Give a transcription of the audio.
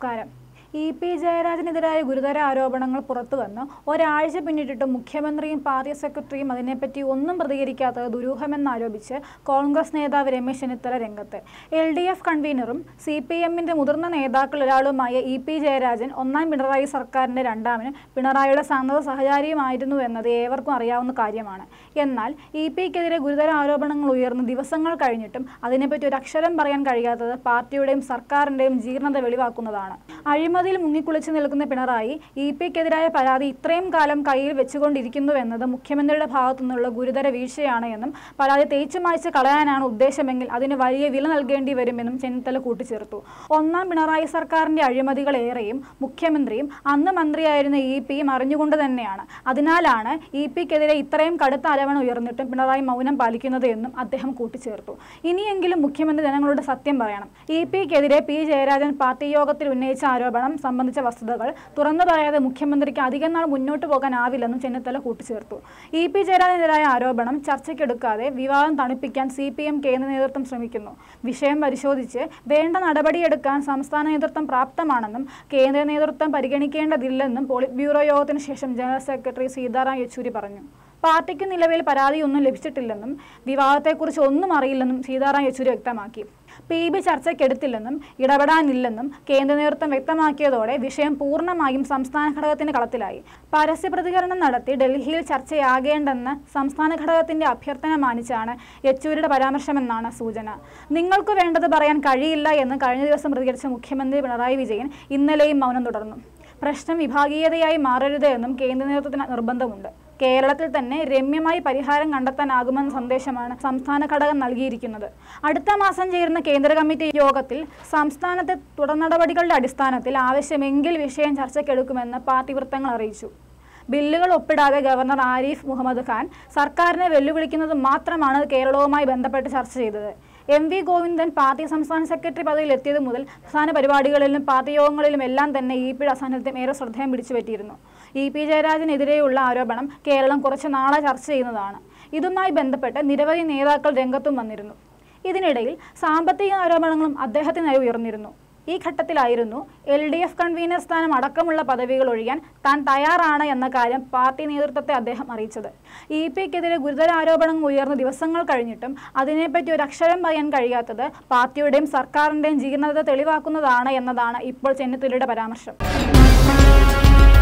നമസ്കാരം E P ജയരാജനെതിരായ ഗുരുതര ആരോപണങ്ങൾ പുറത്തുവന്ന് ഒരാഴ്ച പിന്നിട്ടിട്ട് മുഖ്യമന്ത്രിയും പാർട്ടി സെക്രട്ടറിയും അതിനെപ്പറ്റി ഒന്നും പ്രതികരിക്കാത്തത് ദുരൂഹമെന്നാരോപിച്ച് കോൺഗ്രസ് നേതാവ് രമേശ് ചെന്നിത്തല രംഗത്ത് എൽ ഡി എഫ് കൺവീനറും സി പി എമ്മിന്റെ മുതിർന്ന നേതാക്കളിൽ ഒരാളുമായ ഇ പി ജയരാജൻ ഒന്നാം പിണറായി സർക്കാരിന്റെ രണ്ടാമനും പിണറായിയുടെ സന്നദ്ധ സഹചാരിയുമായിരുന്നു എന്നത് ഏവർക്കും അറിയാവുന്ന കാര്യമാണ് എന്നാൽ ഇ പിക്കെതിരെ ഗുരുതര ആരോപണങ്ങൾ ഉയർന്ന് ദിവസങ്ങൾ കഴിഞ്ഞിട്ടും അതിനെപ്പറ്റി ഒരു അക്ഷരം പറയാൻ കഴിയാത്തത് പാർട്ടിയുടെയും സർക്കാരിന്റെയും ജീർണത വെളിവാക്കുന്നതാണ് അഴിമതിയിൽ മുങ്ങിക്കുളിച്ച് നിൽക്കുന്ന പിണറായി ഇ പിക്കെതിരായ പരാതി ഇത്രയും കാലം കയ്യിൽ വെച്ചുകൊണ്ടിരിക്കുന്നു എന്നത് മുഖ്യമന്ത്രിയുടെ ഭാഗത്തു നിന്നുള്ള ഗുരുതര വീഴ്ചയാണ് എന്നും പരാതി തേച്ചു മായ്ച്ച് കളയാനാണ് ഉദ്ദേശമെങ്കിൽ അതിന് വലിയ വില നൽകേണ്ടി വരുമെന്നും ചെന്നിത്തല കൂട്ടിച്ചേർത്തു ഒന്നാം പിണറായി സർക്കാരിന്റെ അഴിമതികൾ ഏറെയും മുഖ്യമന്ത്രിയും അന്ന് മന്ത്രിയായിരുന്ന ഇ പിയും അറിഞ്ഞുകൊണ്ട് തന്നെയാണ് അതിനാലാണ് ഇ പിക്കെതിരെ ഇത്രയും കടുത്ത ആരോപണം ഉയർന്നിട്ടും പിണറായി മൗനം പാലിക്കുന്നത് എന്നും അദ്ദേഹം കൂട്ടിച്ചേർത്തു ഇനിയെങ്കിലും മുഖ്യമന്ത്രി ജനങ്ങളോട് സത്യം പറയണം ഇ പിക്കെതിരെ പി ജയരാജൻ പാർട്ടി യോഗത്തിൽ ഉന്നയിച്ച ആരോപണം സംബന്ധിച്ച വസ്തുതകൾ തുറന്നു പറയാതെ മുഖ്യമന്ത്രിക്ക് അധികം നാൾ മുന്നോട്ട് പോകാനാവില്ലെന്നും ചെന്നിത്തല കൂട്ടിച്ചേർത്തു ഇ പി ജയരാജനെതിരായ ആരോപണം ചർച്ചയ്ക്കെടുക്കാതെ വിവാദം തണുപ്പിക്കാൻ സി പി എം കേന്ദ്ര നേതൃത്വം ശ്രമിക്കുന്നു വിഷയം പരിശോധിച്ച് വേണ്ട നടപടിയെടുക്കാൻ സംസ്ഥാന നേതൃത്വം പ്രാപ്തമാണെന്നും കേന്ദ്ര നേതൃത്വം പരിഗണിക്കേണ്ടതില്ലെന്നും പോളിറ്റ് ബ്യൂറോ യോഗത്തിന് ശേഷം ജനറൽ സെക്രട്ടറി സീതാറാം യെച്ചൂരി പറഞ്ഞു പാർട്ടിക്ക് നിലവിൽ പരാതിയൊന്നും ലഭിച്ചിട്ടില്ലെന്നും വിവാദത്തെക്കുറിച്ച് ഒന്നും അറിയില്ലെന്നും സീതാറാം യെച്ചൂരി വ്യക്തമാക്കി പി ബി ചർച്ചയ്ക്കെടുത്തില്ലെന്നും ഇടപെടാനില്ലെന്നും കേന്ദ്ര നേതൃത്വം വ്യക്തമാക്കിയതോടെ വിഷയം പൂർണ്ണമായും സംസ്ഥാന ഘടകത്തിന്റെ കളത്തിലായി പരസ്യ പ്രതികരണം നടത്തി ഡൽഹിയിൽ ചർച്ചയാകേണ്ടെന്ന് സംസ്ഥാന ഘടകത്തിന്റെ അഭ്യർത്ഥന മാനിച്ചാണ് യെച്ചൂരിയുടെ പരാമർശമെന്നാണ് സൂചന നിങ്ങൾക്ക് വേണ്ടത് പറയാൻ കഴിയില്ല എന്ന് കഴിഞ്ഞ ദിവസം പ്രതികരിച്ച മുഖ്യമന്ത്രി പിണറായി വിജയൻ ഇന്നലെയും മൗനം തുടർന്നു പ്രശ്നം വിഭാഗീയതയായി മാറരുത് എന്നും കേന്ദ്ര നേതൃത്വത്തിന് നിർബന്ധമുണ്ട് കേരളത്തിൽ തന്നെ രമ്യമായി പരിഹാരം കണ്ടെത്താനാകുമെന്ന സന്ദേശമാണ് സംസ്ഥാന ഘടകം നൽകിയിരിക്കുന്നത് അടുത്ത മാസം ചേരുന്ന കേന്ദ്ര കമ്മിറ്റി യോഗത്തിൽ സംസ്ഥാനത്തെ തുടർ നടപടികളുടെ അടിസ്ഥാനത്തിൽ ആവശ്യമെങ്കിൽ വിഷയം ചർച്ചയ്ക്കെടുക്കുമെന്ന് പാർട്ടി വൃത്തങ്ങൾ അറിയിച്ചു ബില്ലുകൾ ഒപ്പിടാതെ ഗവർണർ ആരിഫ് മുഹമ്മദ് ഖാൻ സർക്കാരിനെ വെല്ലുവിളിക്കുന്നത് മാത്രമാണ് കേരളവുമായി ബന്ധപ്പെട്ട് ചർച്ച ചെയ്തത് എം വി ഗോവിന്ദൻ പാർട്ടി സംസ്ഥാന സെക്രട്ടറി പദവിയിൽ എത്തിയത് മുതൽ പ്രധാന പരിപാടികളിലും പാർട്ടി യോഗങ്ങളിലും എല്ലാം തന്നെ ഇ പിയുടെ അസാന്നിധ്യം ഏറെ ശ്രദ്ധയും പിടിച്ചുപറ്റിയിരുന്നു ഇ പി ജയരാജനെതിരെയുള്ള ആരോപണം കേരളം കുറച്ച് നാളെ ചർച്ച ചെയ്യുന്നതാണ് ഇതുമായി ബന്ധപ്പെട്ട് നിരവധി നേതാക്കൾ രംഗത്തും വന്നിരുന്നു ഇതിനിടയിൽ സാമ്പത്തിക ആരോപണങ്ങളും അദ്ദേഹത്തിനായി ഉയർന്നിരുന്നു ഈ ഘട്ടത്തിലായിരുന്നു എൽ ഡി എഫ് കൺവീനർ സ്ഥാനം അടക്കമുള്ള പദവികൾ ഒഴിയാൻ താൻ തയ്യാറാണ് എന്ന കാര്യം പാർട്ടി നേതൃത്വത്തെ അദ്ദേഹം അറിയിച്ചത് ഇ പിക്കെതിരെ ഗുരുതര ആരോപണങ്ങൾ ഉയർന്ന ദിവസങ്ങൾ കഴിഞ്ഞിട്ടും അതിനെപ്പറ്റി ഒരു അക്ഷരം പറയാൻ കഴിയാത്തത് പാർട്ടിയുടെയും സർക്കാരിന്റെയും ജീർണത തെളിവാക്കുന്നതാണ് എന്നതാണ് ഇപ്പോൾ ചെന്നിത്തലയുടെ പരാമർശം